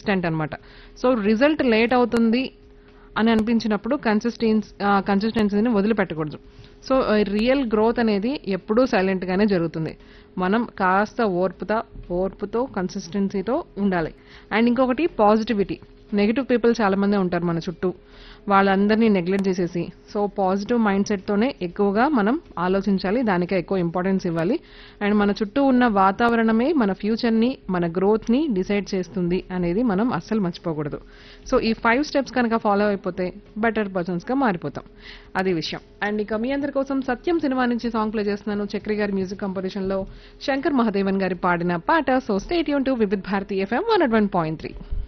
extent అనమాట so result late అవుతుంది అని అనిపించినప్పుడు కన్సిస్టెన్స్ కన్సిస్టెన్సీని వదిలిపెట్టకూడదు సో రియల్ గ్రోత్ అనేది ఎప్పుడూ సైలెంట్ గానే జరుగుతుంది మనం కాస్త ఓర్పుతో ఓర్పుతో కన్సిస్టెన్సీతో ఉండాలి అండ్ ఇంకొకటి పాజిటివిటీ నెగిటివ్ పీపుల్ చాలా మంది ఉంటారు మన చుట్టూ వాళ్ళందరినీ నెగ్లెక్ట్ చేసేసి సో పాజిటివ్ మైండ్ సెట్తోనే ఎక్కువగా మనం ఆలోచించాలి దానికే ఎక్కువ ఇంపార్టెన్స్ ఇవ్వాలి అండ్ మన చుట్టూ ఉన్న వాతావరణమే మన ఫ్యూచర్ని మన గ్రోత్ని డిసైడ్ చేస్తుంది అనేది మనం అస్సలు మర్చిపోకూడదు సో ఈ ఫైవ్ స్టెప్స్ కనుక ఫాలో అయిపోతే బెటర్ పర్సన్స్గా మారిపోతాం అది విషయం అండ్ ఇక మీ అందరి కోసం సత్యం సినిమా నుంచి సాంగ్ ప్లే చేస్తున్నాను చక్రి గారి మ్యూజిక్ కంపోజిషన్లో శంకర్ మహాదేవన్ గారి పాడిన పాట సో స్టేట్ యూన్ to Vividh Bharati FM one one point three